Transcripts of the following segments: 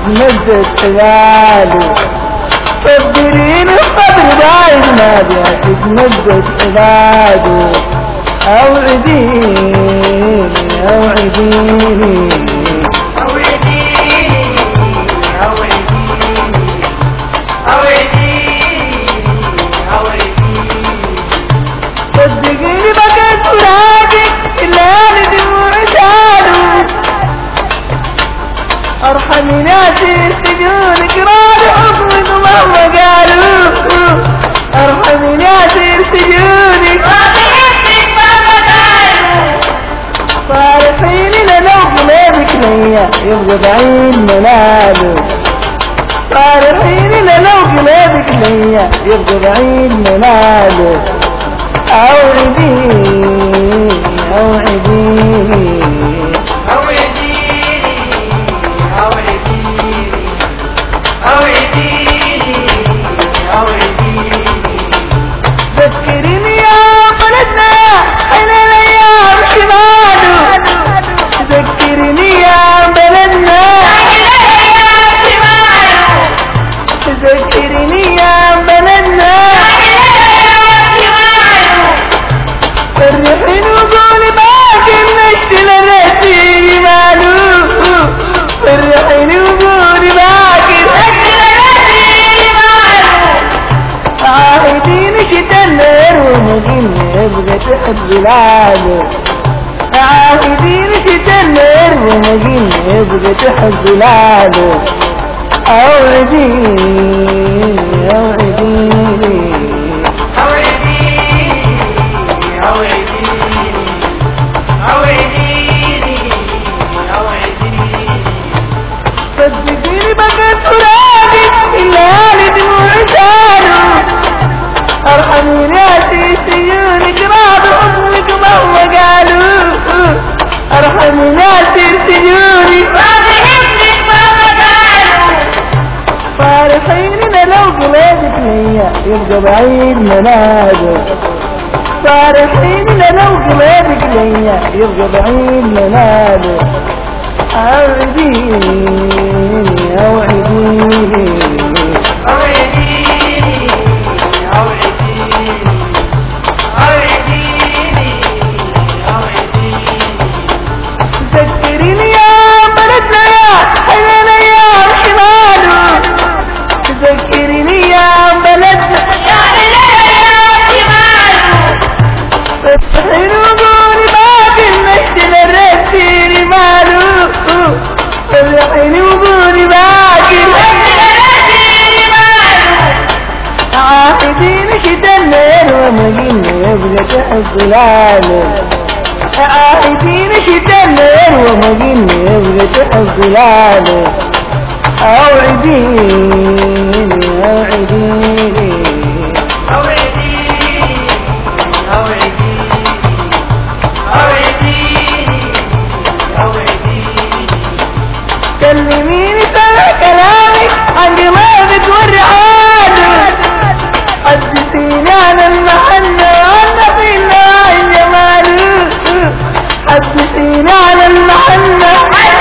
تتمدد حباله صدرين الصدر بعيد ما بها تتمدد حباله اوعديني اوعديني صدقيني بكيت فراقك الليالي دموع سالوا ارحمي ناسي سجونك راضي حضنك مهما قالوا ارحمي ناسي سجونك صالحين لو قلبك نية يبقى بعيد مناله صالحين لو قلبك نية يبقى بعيد مناله أوعديني أوعديني ذكرني يا بلدنا حين الأيام شماله ذكرني يا بلدنا ذكرني يا بلدنا فرحين وقولي باقي النشل الرسيل مالو فرحين وقولي باقي عاهدين شتا النار ومجين يبقى تحت بلاده عاهدين شتا النار ومجين يبقى تحت بلاده أوعديني أوعديني صدقيني بقى ترابي الليالي دموع سالوا ارحمي ناسي سيونك راضي حضنك مهما قالوا ارحمي ناسي سيونك صالحين لو قلبك نية يبقى بعيد مناده صالحين لو قلبك نية يبقى بعيد مناده أوعديني أوعديني ذكريني يا بلدنا يا حنان يا شماله ذكريني يا بلدنا فتحين وقولي باقي المشتل الرسيل ماله فتحين وقولي باقي عاقدين شتا الليل ومجين يبقى تحت ظلاله عاقدين شتا الليل ومجين يبقى تحت ظلاله أوعديني أوعديني كلميني سمع كلامك عن جمالك والرعاد حدثيني عن المحنة وعن نبينا عن جمالك حدثيني عن المحنة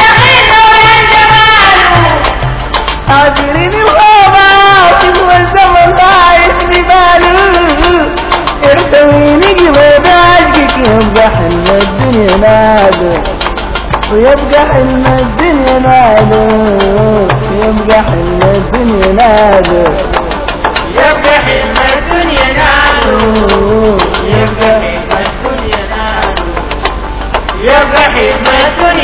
عاشريني وغاباتك والزمن ضايق بباله ارتويني جباب عشقك يبقى حلم الدنيا ماله ويبقى حلم الدنيا ماله يبقى حلم الدنيا ماله يبقى حلم الدنيا ناله يبقى حلم الدنيا ناله يبقى حلم الدنيا